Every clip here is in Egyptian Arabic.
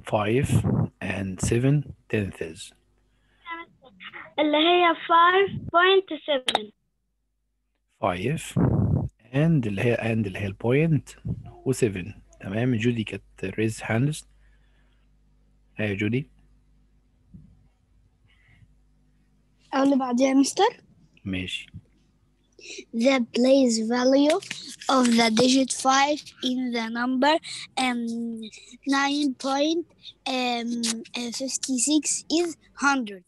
5 and 7 tenths اللي هي 5.7 5 and اللي هي and اللي هي البوينت و7 تمام جودي كانت raise hands هي جودي أو اللي بعدها يا مستر ماشي the place value of the digit 5 in the number um, 9.56 is 100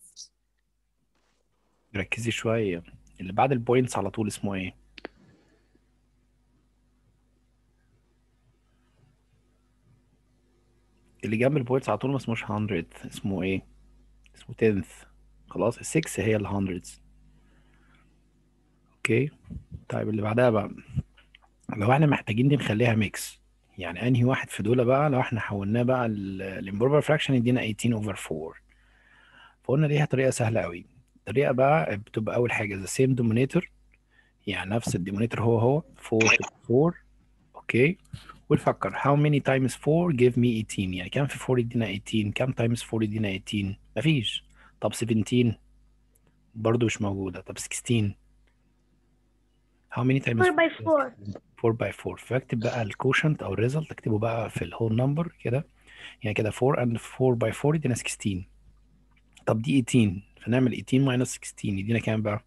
ركزي شوية اللي بعد البوينتس على طول اسمه ايه اللي جنب البوينتس على طول ما اسموش 100 اسمه ايه اسمه tenth خلاص ال 6 هي ال hundreds اوكي طيب اللي بعدها بقى لو احنا محتاجين دي نخليها ميكس يعني انهي واحد في دول بقى لو احنا حولناه بقى الامبروبر فراكشن يدينا 18 over 4 فقلنا ليها طريقة سهلة قوي الطريقة بقى بتبقى أول حاجة the same denominator يعني نفس الديمونيتور هو هو 4 to 4 اوكي ونفكر how many times 4 give me 18 يعني كام في 4 يدينا 18 كام times 4 يدينا 18 مفيش طب 17 برضو مش موجودة طب 16 how many times 4 by 4 4 by 4 فاكتب بقى الكوشنت او الريزلت اكتبه بقى في الهول نمبر كده يعني كده 4 and 4 by 4 يدينا 16 طب دي 18 فنعمل 18 minus 16 يدينا كام بقى؟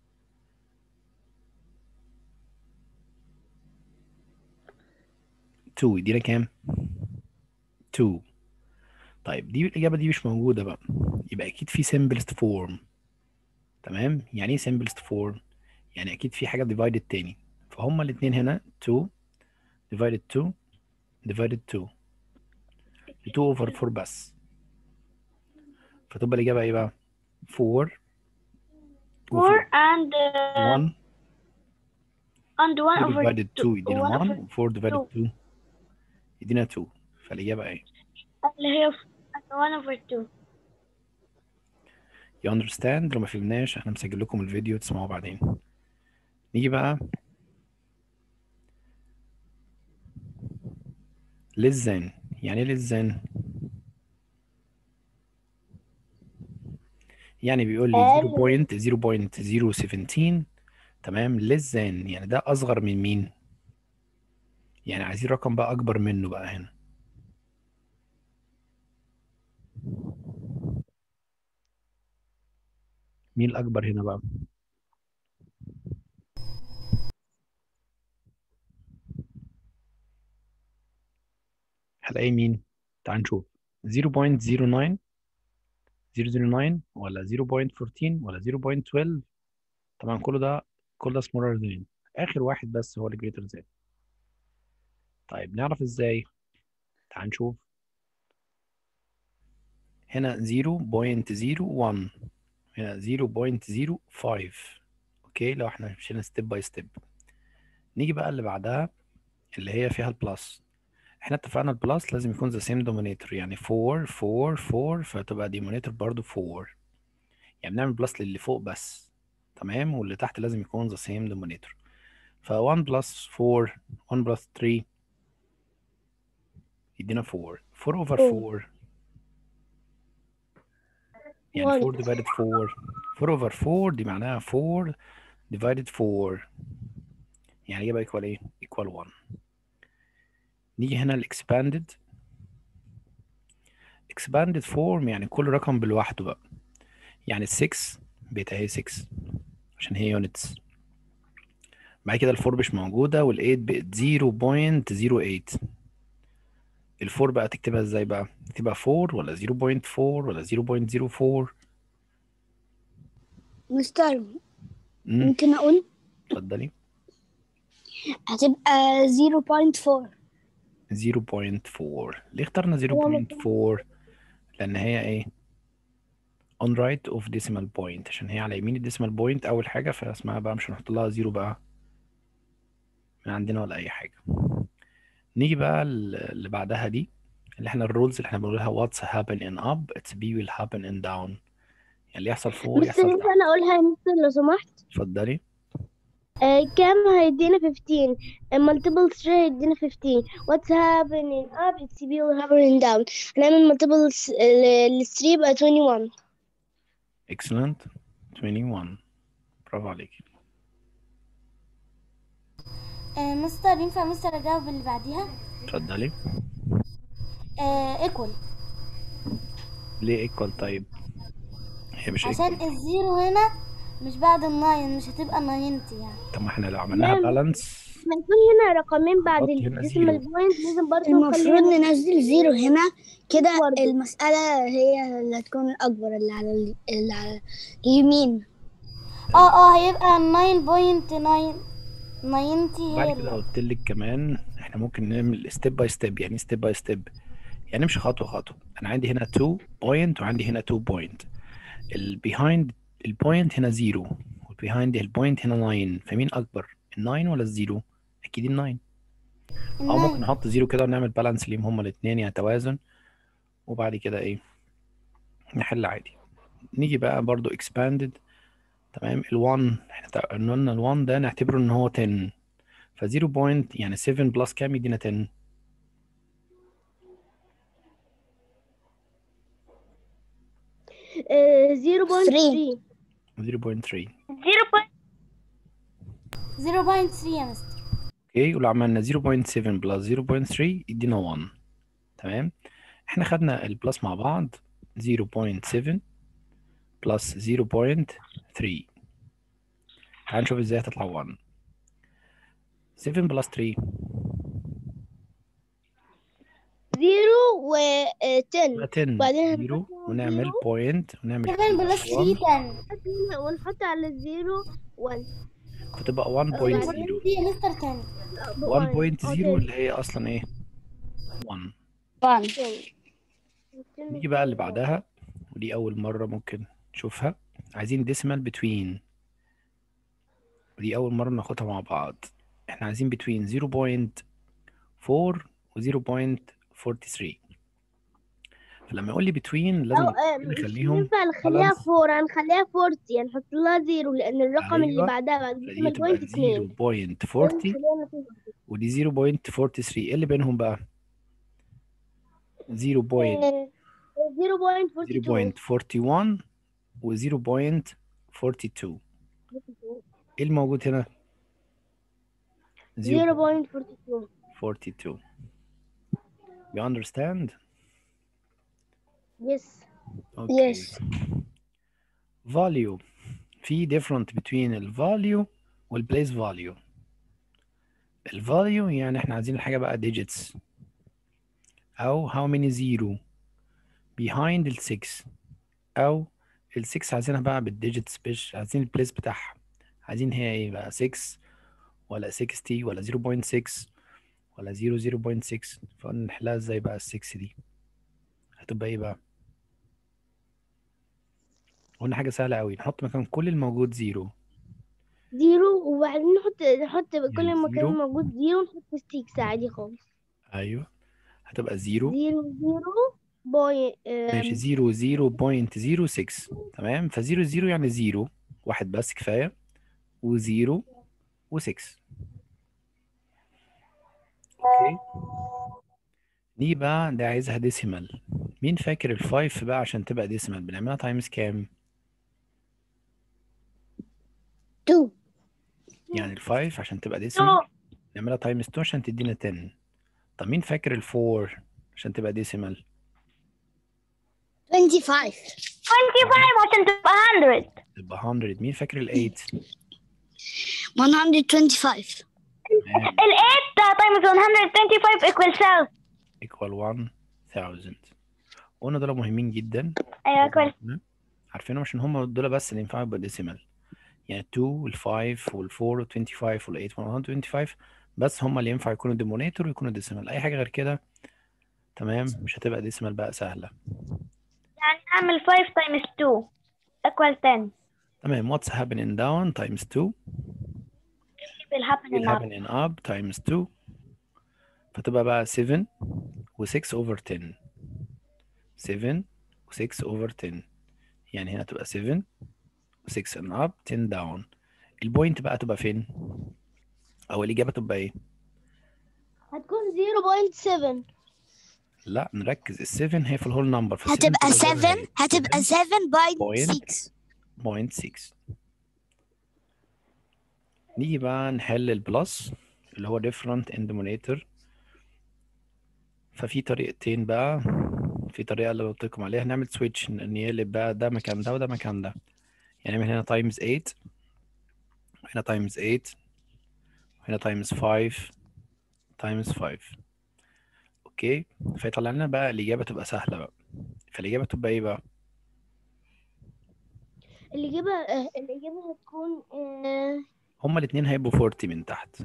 two يدينا كام؟ two طيب دي الإجابة دي مش موجودة بقى يبقى أكيد في simplest form تمام؟ يعني إيه simplest form؟ يعني أكيد في حاجة divided تاني فهما الاتنين هنا 2 divided 2 divided 2 2 over 4 بس فتبقى الإجابة إيه بقى؟ 4 4 and uh, 1 and 1 2 over divided 2 يدينا 1 1 over 4 divided 2. 2 يدينا 2 فالإجابة إيه؟ اللي هي 1 over 2 you understand لو ما فهمناش احنا مسجل لكم الفيديو تسمعوه بعدين نيجي بقى less than يعني ايه less than يعني بيقول لي 0.0.017 تمام less than يعني ده اصغر من مين يعني عايزين رقم بقى اكبر منه بقى هنا مين الاكبر هنا بقى هلاقي مين تعال نشوف 0.09 009 ولا 0.14 ولا 0.12 طبعا كل ده كل ده smaller than اخر واحد بس هو اللي greater than طيب نعرف ازاي تعال نشوف هنا 0.01 هنا 0.05 اوكي لو احنا مشينا ستيب باي ستيب نيجي بقى اللي بعدها اللي هي فيها البلس احنا اتفقنا البلس لازم يكون ذا سيم دومينيتور يعني 4 4 4 فتبقى ديمونيتور برضو 4 يعني بنعمل بلس للي فوق بس تمام واللي تحت لازم يكون ذا سيم دومينيتور ف 1 بلس 4 1 بلس 3 يدينا 4 4 over 4 يعني 4 divided 4 4 over 4 دي معناها 4 divided 4 يعني يبقى equal ايه؟ equal 1 نيجي هنا ال expanded expanded form يعني كل رقم بالوحده بقى يعني ال 6 بقت اهي 6 عشان هي units بعد كده ال 4 مش موجودة وال 8 بقت 0.08 ال 4 بقى تكتبها ازاي بقى؟ تكتبها 4 ولا 0.4 ولا 0.04 مستر امم ممكن أقول اتفضلي هتبقى 0.4 0.4 ليه اخترنا 0.4 لان هي ايه on right of decimal point عشان هي على يمين الديسيمال بوينت اول حاجه فاسمها بقى مش هنحط لها زيرو بقى من عندنا ولا اي حاجه نيجي بقى ال- اللي بعدها دي اللي احنا الرولز اللي احنا بنقولها what's happen in up it's be will happen in down يعني اللي يحصل فوق مستر يحصل ينفع تحت انا اقولها يا مستر لو سمحت اتفضلي آه كام هيدينا 15 multiple 3 هيدينا 15 what's happening up it's people happening down هنعمل multiple ل 3 يبقى 21 excellent 21 برافو عليك آه مستر ينفع مستر اجاوب اللي بعديها اتفضلي آه ايكوال ليه ايكوال طيب هي مش عشان ايكوال الزيرو هنا مش بعد الناين مش هتبقى 90 يعني طب ما احنا لو عملناها لا. بالانس لما يكون هنا رقمين بعد حط هنا الديسيمال زيرو. بوينت لازم برضه نخلي المفروض هنا ننزل زيرو هنا كده برضه. المسألة هي اللي هتكون الأكبر اللي على ال- اللي على اليمين اه اه هيبقى 9.9 90 هي بعد كده اللي قلت لك كمان احنا ممكن نعمل ستيب باي ستيب يعني ستيب باي ستيب يعني نمشي خطوه خطوه انا عندي هنا 2 بوينت وعندي هنا 2 بوينت البيهايند البوينت هنا 0 والبيهايند البوينت هنا 9 فمين اكبر ال 9 ولا الزيرو اكيد ال 9 او ممكن الناين نحط زيرو كده ونعمل بالانس ليهم هما الاثنين يعني توازن وبعد كده ايه نحل عادي نيجي بقى برضو expanded تمام ال1 احنا تع- قلنا ال1 ده نعتبره ان هو 10 ف 0 بوينت يعني 7 بلس كام يدينا 10 آه 0.3 0.3 0.3 يا مستر اوكي ولو عملنا 0.7 بلس 0.3 يدينا 1 تمام احنا خدنا البلس مع بعض 0.7 بلس 0.3 تعال نشوف ازاي هتطلع 1 7 بلس 3 0 و آه، 10 يبقى 10 وبعدين 0 هنحط ونعمل زيرو. بوينت ونعمل 7 بلس 1 3 10 ونحط على الزيرو 1 فتبقى 1.0 دي يا مستر 10 1.0 اللي هي اصلا ايه 1 طبعا نيجي بقى اللي بعدها ودي اول مره ممكن نشوفها عايزين ديسيمال بتوين ودي اول مره ناخدها مع بعض احنا عايزين بتوين 0.4 و 0.43 فلما يقول لي بتوين لازم نخليهم ينفع نخليها balance. 4 هنخليها 40 يعني نحط لها 0 لان الرقم اللي أيوة. بعدها بعد فدي الديسيمال تبقى بوينت 2 0.40 ودي 0.43 ايه اللي بينهم بقى 0. 0.41 و 0.42 ايه الموجود هنا 0.42 0.42 you understand yes okay Yes. value في different between ال value وال place value ال value يعني احنا عايزين الحاجة بقى digits أو how many zero behind ال 6 أو ال 6 عايزينها بقى بالdigits مش عايزين ال place بتاعها عايزين هي ايه بقى 6 ولا 60 ولا 0.6 ولا 0 0.6 فقلنا نحلها ازاي بقى ال 6 دي هتبقى ايه بقى قلنا حاجة سهلة أوي نحط مكان كل الموجود زيرو زيرو وبعدين نحط نحط كل يعني مكان زيرو. موجود زيرو نحط ستيكس عادي خالص أيوه هتبقى زيرو زيرو زيرو بوي ماشي زيرو زيرو بوينت زيرو سكس تمام فزيرو زيرو يعني زيرو واحد بس كفاية وزيرو وسكس اوكي دي بقى ده عايزها ديسيمال مين فاكر الفايف بقى عشان تبقى ديسيمال بنعملها تايمز كام 2 يعني الفايف عشان تبقى ديسيمال نعملها تايمز 2 عشان تدينا 10 طب مين فاكر الفور عشان تبقى ديسيمال 25 25 عشان تبقى 100 تبقى 100 مين فاكر ال 8 125 تمام ال 8 times 125 equals 1000 equal 1000 قلنا دول مهمين جدا ايوه كويس عارفينهم عشان هم دول بس اللي ينفعوا يبقى ديسيمال يعني 2 وال 5 وال 4 وال 25 وال 8 وال 125 بس هم اللي ينفع يكونوا ديمونيتور ويكونوا ديسيمال اي حاجه غير كده تمام مش هتبقى ديسيمال بقى سهله يعني اعمل 5 times 2 equals 10 تمام what's happening down times 2 will happen will in up happening up times 2 فتبقى بقى 7 و 6 over 10 7 و 6 over 10 يعني هنا تبقى 7 و 6 and up 10 down البوينت بقى تبقى فين او الاجابه تبقى ايه هتكون 0.7 لا نركز ال7 هي في الهول نمبر هتبقى 7 هتبقى 7 Point. 7.6 بوينت 6 نيجي بقى نحل البلس اللي هو different in denominator ففي طريقتين بقى في طريقة اللي قلت لكم عليها نعمل سويتش نقلب بقى ده مكان ده وده مكان ده يعني نعمل هنا تايمز 8 هنا تايمز 8 هنا تايمز 5 تايمز 5 اوكي فيطلع لنا بقى الإجابة تبقى سهلة بقى فالإجابة تبقى ايه بقى الإجابة آه، الإجابة هتكون آه، هما الاتنين هيبقوا 40 من تحت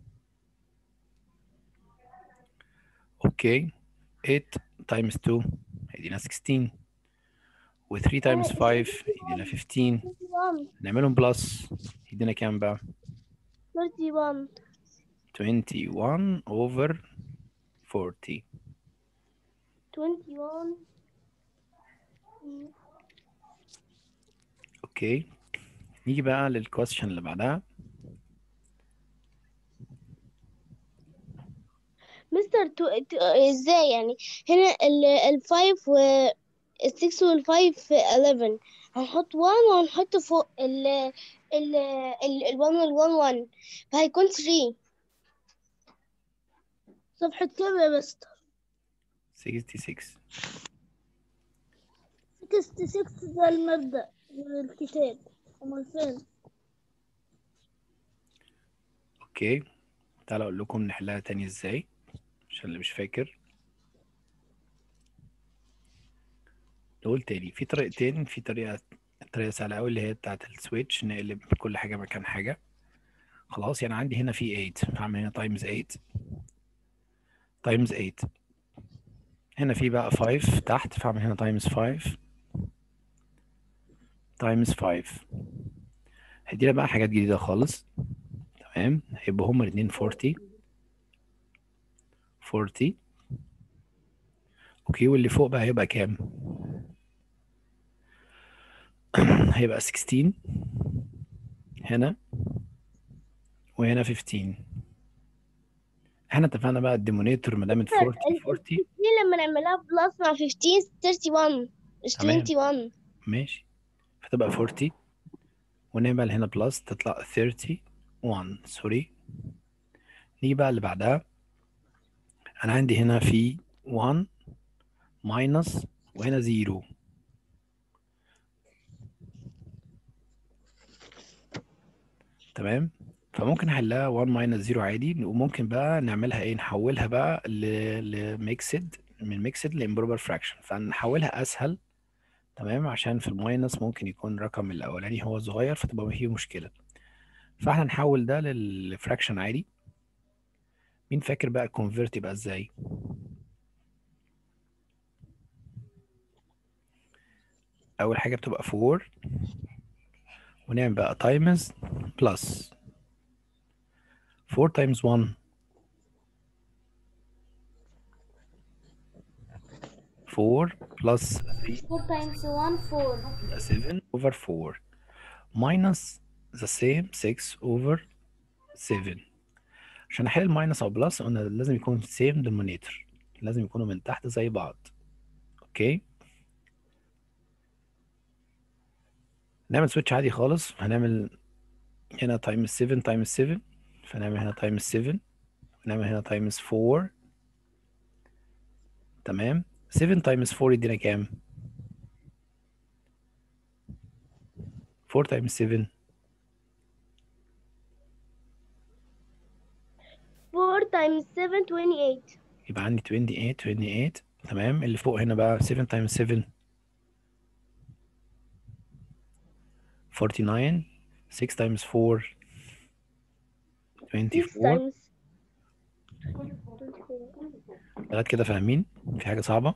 اوكي 8 تايمز 2 هيدينا 16 و 3 تايمز 5 يدينا 15 21 نعملهم بلس يدينا كام بقى 31 21 over 40 21 اوكي نيجي بقى للكويستشن اللي بعدها مستر تو... تو... ازاي يعني هنا ال ال 5 و ال 6 وال 5 11 هنحط 1 وهنحط فوق ال ال ال ال 1 وال 1 1 فهيكون 3 صفحة كام يا مستر؟ 66 66 ده المبدأ من الكتاب أمال فين؟ اوكي تعالى اقول لكم نحلها تاني ازاي عشان اللي مش فاكر نقول تاني في طريقتين في طريقة طريقة سهلة أوي اللي هي بتاعة السويتش نقلب كل حاجة مكان حاجة خلاص يعني عندي هنا في 8 هعمل هنا تايمز 8 تايمز 8 هنا في بقى 5 تحت فاعمل هنا تايمز 5 تايمز 5 هدينا بقى حاجات جديدة خالص تمام هيبقوا هما الاتنين 40 40 اوكي واللي فوق بقى هيبقى كام هيبقى 16 هنا وهنا 15 احنا اتفقنا بقى الديمونيتور ما دام 40 40 دي لما نعملها بلس مع 15 31 مش تمام. 21 ماشي فتبقى 40 ونعمل هنا بلس تطلع 31 سوري نيجي بقى اللي بعدها انا عندي هنا في 1 ماينس وهنا 0 تمام فممكن احلها 1 ماينس 0 عادي وممكن بقى نعملها ايه نحولها بقى لميكسد من ميكسد لامبروبر فراكشن فنحولها اسهل تمام عشان في الماينس ممكن يكون الرقم الاولاني هو صغير فتبقى فيه مشكله فاحنا نحول ده للفراكشن عادي مين فاكر بقى الكونفرت يبقى ازاي اول حاجه بتبقى 4 ونعمل بقى تايمز بلس 4 تايمز 1 4 بلس 3 4 times 1 4 يبقى 7 over 4 minus the same 6 over 7 عشان احل الماينس او بلس قلنا لازم يكون same denominator لازم يكونوا من تحت زي بعض اوكي نعمل سويتش عادي خالص هنعمل هنا تايمز 7 تايمز 7 فنعمل هنا تايمز 7 ونعمل هنا تايمز 4 تمام 7 تايمز 4 يدينا كام 4 تايمز 7 4 times 7 28 يبقى عندي 28 28 تمام اللي فوق هنا بقى 7 تايمز 7 49 6 تايمز 4 6 24 times لغايه كده فاهمين في حاجه صعبه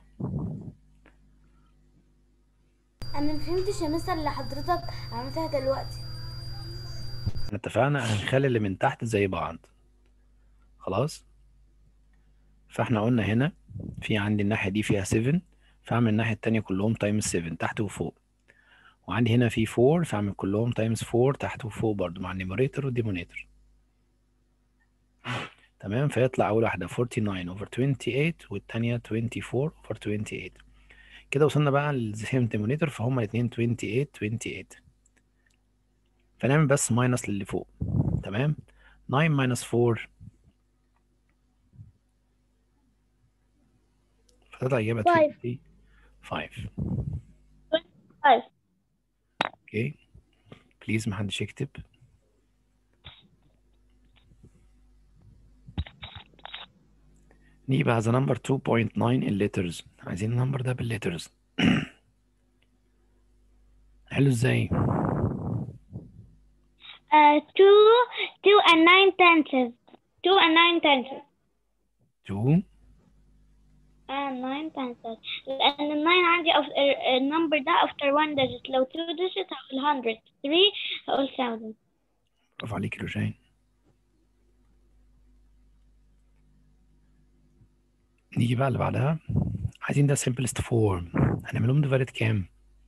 انا مفهمتش يا مستر اللي حضرتك عملتها دلوقتي احنا اتفقنا هنخلي اللي من تحت زي بعض خلاص فاحنا قلنا هنا في عندي الناحيه دي فيها 7 فاعمل الناحيه التانية كلهم تايمز 7 تحت وفوق وعندي هنا في 4 فاعمل كلهم تايمز 4 تحت وفوق برضو مع النيميريتور والديمونيتور تمام فيطلع اول واحده 49 اوفر 28 والثانيه 24 اوفر 28 كده وصلنا بقى للسيم ديمونيتور فهم الاثنين 28 28 فنعمل بس ماينس للي فوق تمام 9 ماينس 4 فتطلع اجابه Five. 25 Five. اوكي بليز محدش يكتب نيجي بقى ذا نمبر 2.9 الليترز عايزين النمبر ده بالليترز حلو ازاي Uh, two, two and nine tenths. Two and nine tenths. 2 and nine tenths. لأن الناين عندي أف... ال- النمبر ده after one digit. لو two digit هقول hundred. Three هقول thousand. برافو عليك يا روجين نيجي بقى اللي بعدها عايزين ده simplest form هنعملهم divided كام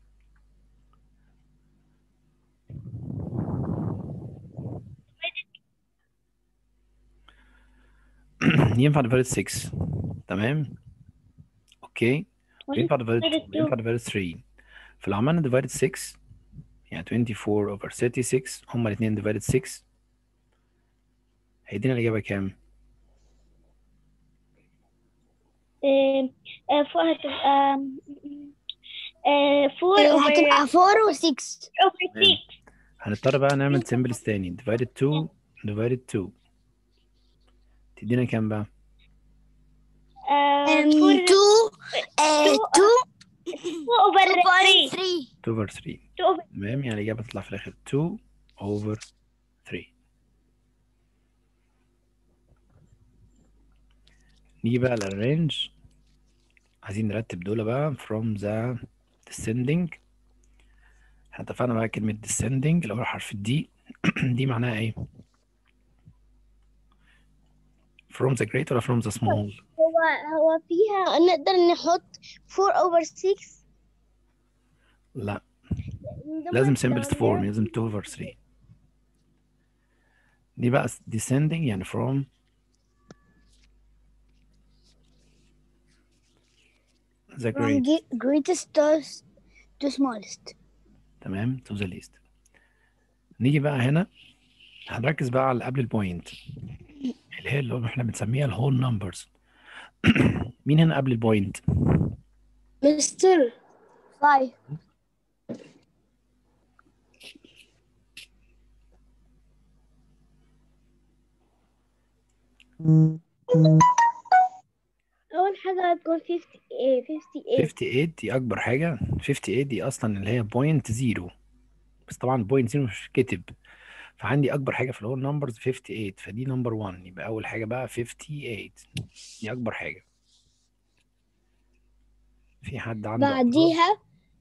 ينفع divided 6 تمام اوكي وينفع divided divided two. ينفع divided 3 فلو عملنا divided 6 يعني 24 over 36 هما الاثنين divided 6 هيدينا الإجابة كام؟ Uh, uh, four هتبقى uh, four آه، over هتبقى 4 و 6 over six. هنضطر بقى نعمل سيمبلز تاني divided 2 divided 2 تدينا كام بقى؟ Uh, 2 four, 2 two over three. 3 2 over 3 Two over تمام يعني الإجابة تطلع في الآخر 2 over 3 نيجي بقى للرينج عايزين نرتب دول بقى from the descending احنا اتفقنا بقى كلمة descending اللي هو حرف الدي دي معناها ايه؟ from the great ولا from the small؟ هو هو فيها نقدر نحط 4 over 6 لا لازم simplest form لازم 2 over 3 دي بقى descending يعني from the from great ge- greatest to, to smallest تمام to the least نيجي بقى هنا هنركز بقى على اللي قبل البوينت اللي هي اللي احنا بنسميها الهول نمبرز مين هنا قبل البوينت مستر 5 أول حاجة هتكون 50 إيه 58 58 دي اكبر حاجه 58 دي اصلا اللي هي بوينت زيرو بس طبعا بوينت زيرو مش كتب فعندي اكبر حاجه في الهول نمبرز 58 فدي نمبر 1 يبقى اول حاجه بقى 58 دي اكبر حاجه في حد عنده أكبر؟ بعديها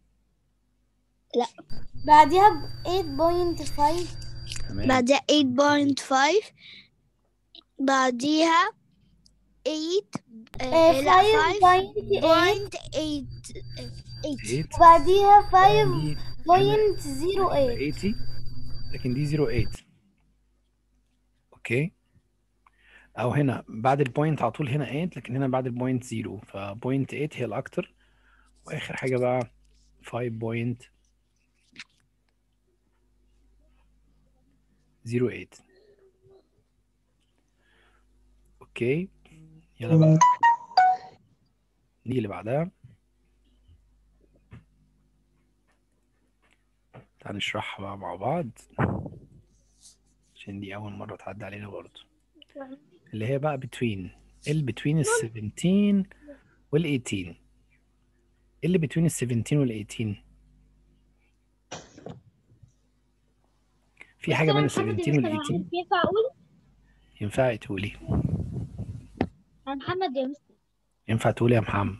بعديها ب 8.5 تمام بعدها 8.5 بعديها 8 آه، آه، لا 5.8 5.8 8 وبعديها يعني 5.08 80 لكن دي 08 اوكي او هنا بعد البوينت على طول هنا 8 لكن هنا بعد البوينت 0 فبوينت 8 هي الاكتر واخر حاجه بقى 5.08 اوكي يلا بقى نيجي اللي بعدها تعال نشرحها بقى مع بعض عشان دي أول مرة تعدي علينا برضه اللي هي بقى between ال between ال 17 وال 18 إيه اللي between ال 17 وال 18 في حاجة بين ال 17 وال 18 ينفع أقول ينفع تقولي يا محمد يا مستر ينفع تقولي يا محمد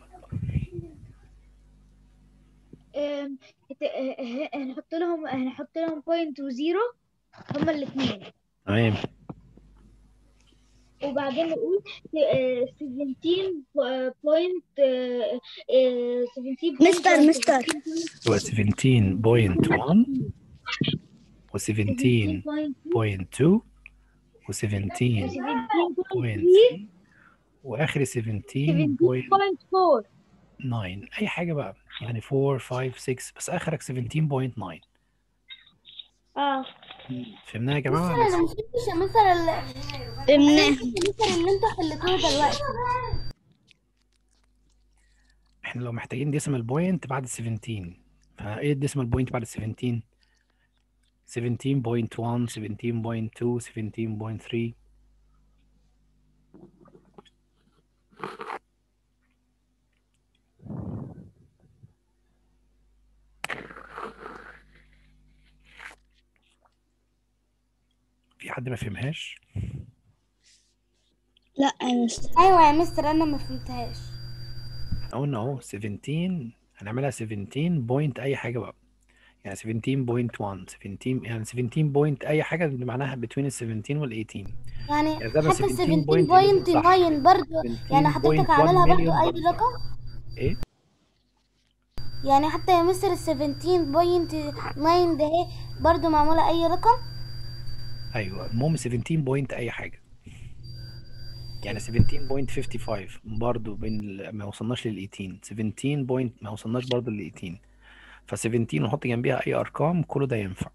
آم، هت- آه، آه، هنحط لهم هنحط لهم بوينت وزيرو هما الاثنين تمام وبعدين نقول آه، 17 بوينت 17 مستر مستر هو 17.1 و 17.2 و 17.3 واخر 17.9 17.4 اي حاجه بقى يعني 4 5 6 بس اخرك 17.9 اه فهمناها يا جماعه مستر ولا انا لسه؟ مش فهمتش يا مستر ال- فهمناه مستر اللي انتوا حليتوه دلوقتي احنا لو محتاجين ديسيمال بوينت بعد ال 17 فايه الديسيمال بوينت بعد ال 17 17.1 17.2 17.3 في حد ما فهمهاش لا يا مستر ايوه يا مستر انا ما فهمتهاش احنا قلنا اهو 17 هنعملها 17 بوينت اي حاجه بقى يعني 17.1 17 يعني 17 بوينت اي حاجه اللي معناها between ال 17 وال 18 يعني يعني زي ما حتى 17 point 17.9 برضه يعني 17.1 حضرتك عاملها برضه million اي برضه. رقم ايه يعني حتى يا مستر ال 17.9 ده اهي برضه معمولة اي رقم ايوه المهم 17 بوينت اي حاجه يعني 17.55 برضه بين ال- ما وصلناش لل 18 17 بوينت ما وصلناش برضه لل 18 ف 17 ونحط جنبيها اي ارقام كله ده ينفع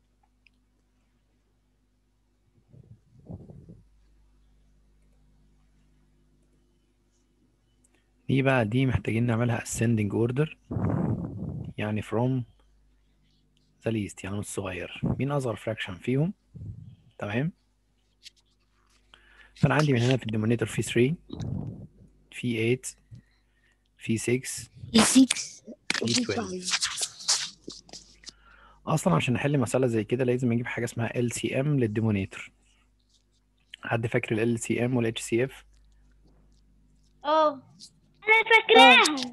دي بقى دي محتاجين نعملها ascending order يعني from the least يعني من الصغير مين اصغر fraction فيهم تمام فانا عندي من هنا في الديمونيتور في 3 في 8 في 6 6 في 12 اصلا عشان نحل مسألة زي كده لازم نجيب حاجة اسمها LCM للديمونيتور حد فاكر ال LCM وال HCF اه انا فاكراهم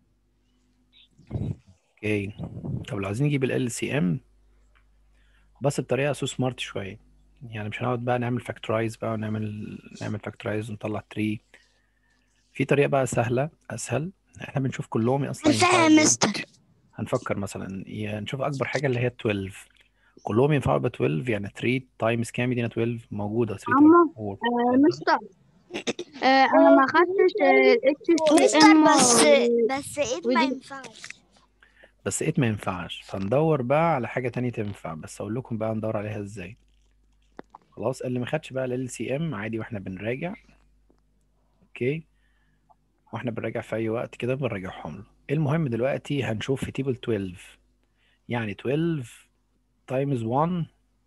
اوكي طب لو عايزين نجيب ال LCM بس بطريقة سو سمارت شوية يعني مش هنقعد بقى نعمل فاكتورايز بقى ونعمل نعمل فاكتورايز ونطلع تري في طريقة بقى سهلة أسهل احنا بنشوف كلهم أصلا انساها ينفعوا يا يبقوا- مستر هنفكر مثلا يعني نشوف أكبر حاجة اللي هي 12 كلهم ينفعوا يبقى 12 يعني 3 تايمز كام يدينا 12 موجودة 3 عمو، times 4 آه، مستر آه، انا ما خدتش الاتش مستر بس بس ايه ما ودي- ينفعش بس 8 ما ينفعش فندور بقى على حاجة تانية تنفع بس أقول لكم بقى ندور عليها إزاي خلاص اللي ما خدش بقى ال LCM عادي واحنا بنراجع اوكي واحنا بنراجع في اي وقت كده بنراجعهم له المهم دلوقتي هنشوف في تيبل 12 يعني 12 تايمز 1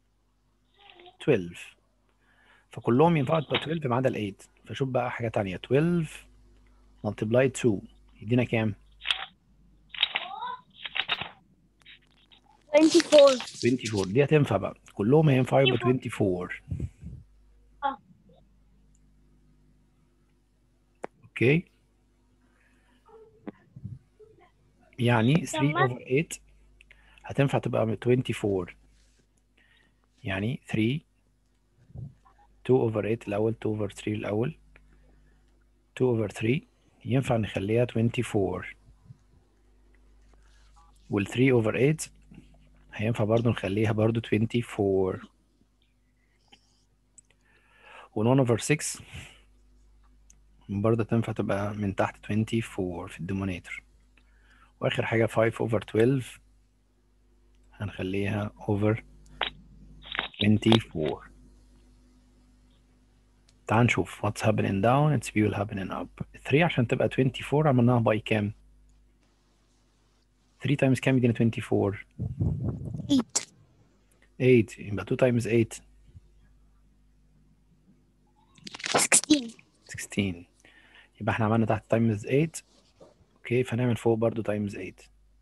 12 فكلهم ينفعوا تبقى 12 ما عدا ال 8 فشوف بقى حاجة تانية 12 multiply 2 يدينا كام 24 24 دي هتنفع بقى كلهم هينفعوا يبقى 24 اه. اوكي يعني 3 طب ما- over 8 هتنفع تبقى 24 يعني 3 2 over 8 الأول 2 over 3 الأول 2 over 3 ينفع نخليها 24 وال 3 over 8 هينفع برضو نخليها برضو 24 وال 1 over 6 برضه تنفع تبقى من تحت 24 في الديمونيتور واخر حاجة 5 over 12 هنخليها over 24 تعال نشوف what's happening down it's will happening up 3 عشان تبقى 24 عملناها باي كام 3 times كام يدينا 24 8 8 يبقى 2 times 8 16 16 يبقى احنا عملنا تحت times 8 اوكي فنعمل فوق برضو times 8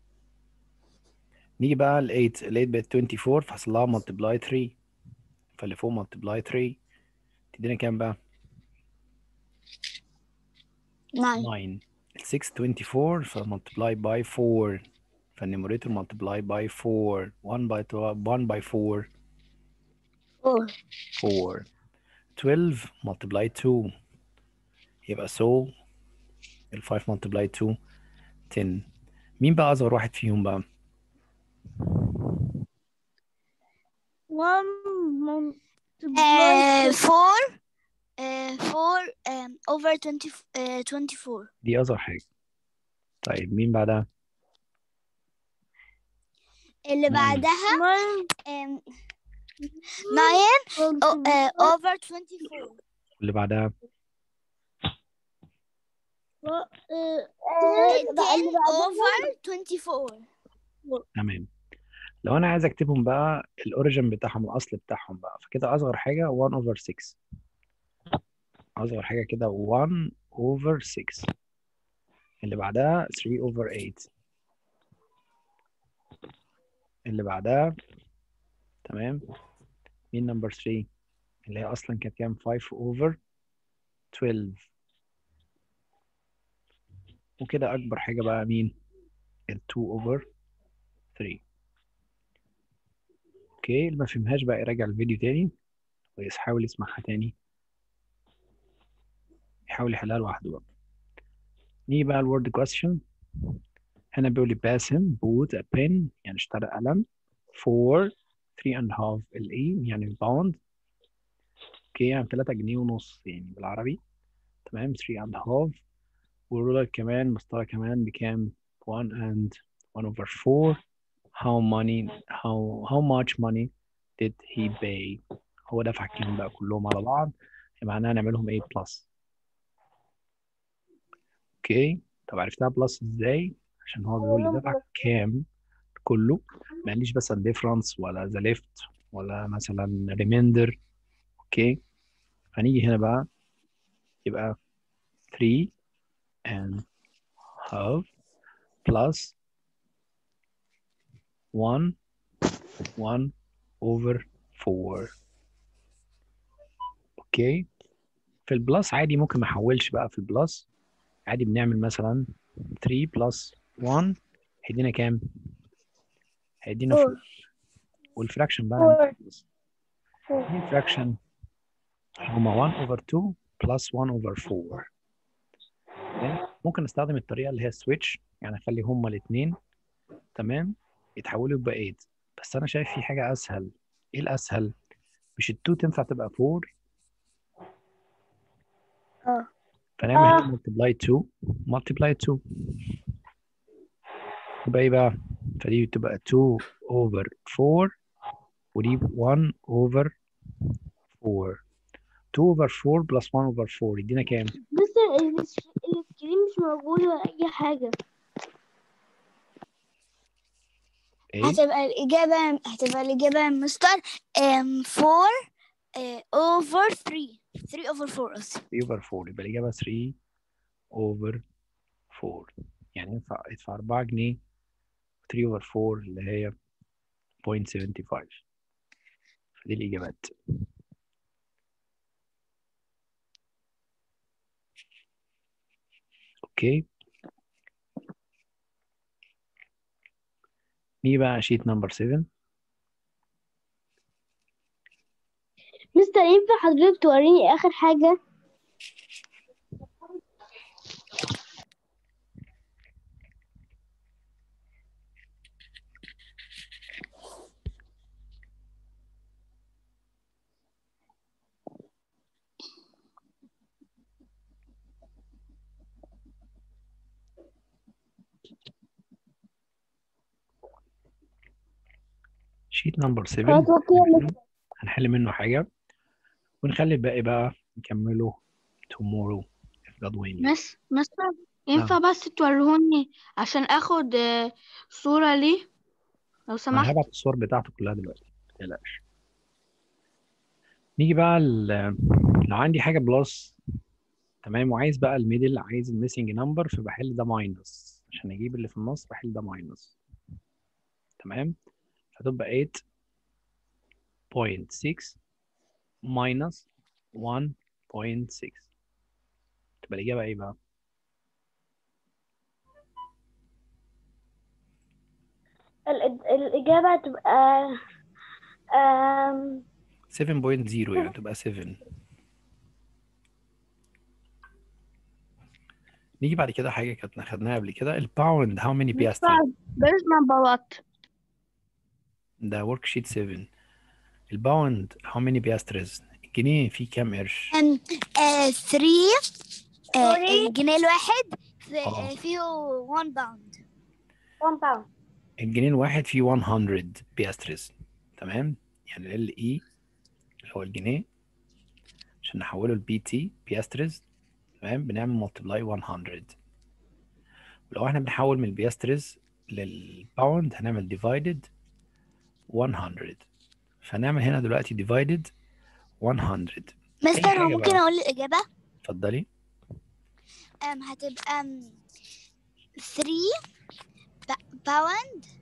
نيجي بقى ال 8 ال 8 بقت 24 فحصل لها multiply 3 فاللي فوق multiply 3 تدينا كام بقى 9 9 ال 6 24 ف multiply by 4 فالنيموريتور multiply by 4 1 by 2 1 by 4 4 4 12 multiply 2 يبقى so ال 5 multiply 2 10 مين بقى أصغر واحد فيهم بقى؟ one Uh, four, uh, four um, over 20, uh, 24. دي أصغر حاجة طيب مين بعدها؟ اللي Nine. بعدها um, nine o- uh, over 24. واللي بعدها Ten over 24. تمام لو أنا عايز أكتبهم بقى الأوريجين بتاعهم الأصل بتاعهم بقى فكده أصغر حاجة 1 over 6 أصغر حاجة كده 1 over 6 اللي بعدها 3 over 8 اللي بعدها تمام مين نمبر 3 اللي هي أصلا كانت كام 5 over 12 وكده أكبر حاجة بقى مين ال 2 over 3 اوكي اللي ما فهمهاش بقى يراجع الفيديو تاني ويحاول يسمعها تاني يحاول يحلها لوحده بقى نيجي بقى الورد كويستشن هنا بيقول لي باسم bought a pen يعني اشترى قلم for 3 and half الاي يعني الباوند اوكي يعني 3 جنيه ونص يعني بالعربي تمام 3 and half والرولر كمان مسطرة كمان بكام 1 and 1 over 4 how money how how much money did he pay هو دفع كام بقى كلهم على بعض معناها نعملهم ايه بلس اوكي طب عرفتها بلس ازاي عشان هو بيقول لي دفع كام كله ما قاليش بس الديفرنس ولا ذا ليفت ولا مثلا ريميندر اوكي هنيجي هنا بقى يبقى 3 and half plus 1 1 over 4 اوكي في البلس عادي ممكن ما احولش بقى في البلس عادي بنعمل مثلا 3 بلس 1 هيدينا كام؟ هيدينا 4 والفراكشن بقى الفراكشن هما 1 over 2 plus 1 over 4 تمام؟ ممكن استخدم الطريقه اللي هي سويتش يعني اخلي هما الاثنين تمام يتحولوا يبقى 8 بس انا شايف في حاجه اسهل ايه الاسهل مش ال2 تنفع تبقى 4 اه فنعمل هنا multiply 2 multiply 2 يبقى ايه بقى فدي بتبقى 2 over 4 ودي 1 over 4 2 over 4 plus 1 over 4 يدينا كام؟ بس ال- السكرين مش موجود ولا أي حاجة ايه؟ هتبقى الإجابة هتبقى الإجابة يا مستر um, 4 uh, over 3 3 over 4 قصدي 3 over 4 يبقى الإجابة 3 over 4 يعني ينفع يدفع 4 جنيه 3 over 4 اللي هي 0.75 فدي الإجابات أوكي نيجي بقى شيت نمبر 7 مستر ينفع حضرتك توريني آخر حاجة شيت نمبر 7 خلاص اوكي يا مستر هنحل منه حاجة ونخلي الباقي بقى نكمله tomorrow if God willing مس مستر ينفع بس توريهوني عشان اخد آه، صورة ليه لو أنا سمحت هبعت الصور بتاعته كلها دلوقتي متقلقش نيجي بقى ال- لو عندي حاجة بلس تمام وعايز بقى الميدل عايز الميسنج نمبر فبحل ده ماينس عشان اجيب اللي في النص بحل ده ماينس تمام فتبقى 8.6 minus 1.6 تبقى الإجابة إيه بقى؟ ال- الإجابة تبقى أم 7.0 يعني تبقى 7 نيجي بعد كده حاجه كانت خدناها قبل كده الباوند هاو ماني مستر بياسترز there's number what ده ورك شيت 7 الباوند هاو ماني بياسترز الجنيه فيه كام قرش أم 3 Sorry. الجنيه الواحد في- آه. آه، فيه 1 باوند 1 pound الجنيه الواحد فيه 100 بياسترز تمام يعني ال اي اللي هو الجنيه عشان نحوله لبي تي بياسترز تمام بنعمل ملتبلاي 100 ولو احنا بنحول من البياسترز للباوند هنعمل ديفايدد 100 فنعمل هنا دلوقتي ديفايدد 100 مستر حاجة هو ممكن بقى. اقول الاجابه اتفضلي أم هتبقى أم 3 باوند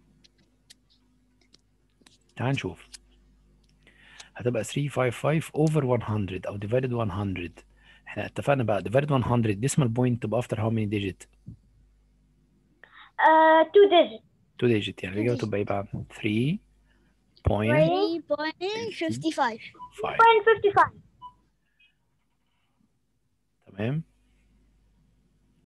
تعال نشوف هتبقى 355 over 100 او divided 100 احنا اتفقنا بقى divided 100 decimal point تبقى after how many digit uh, 2 digits 2 digit يعني الإجابة تبقى ايه بقى 3 point 3.55 0.55 تمام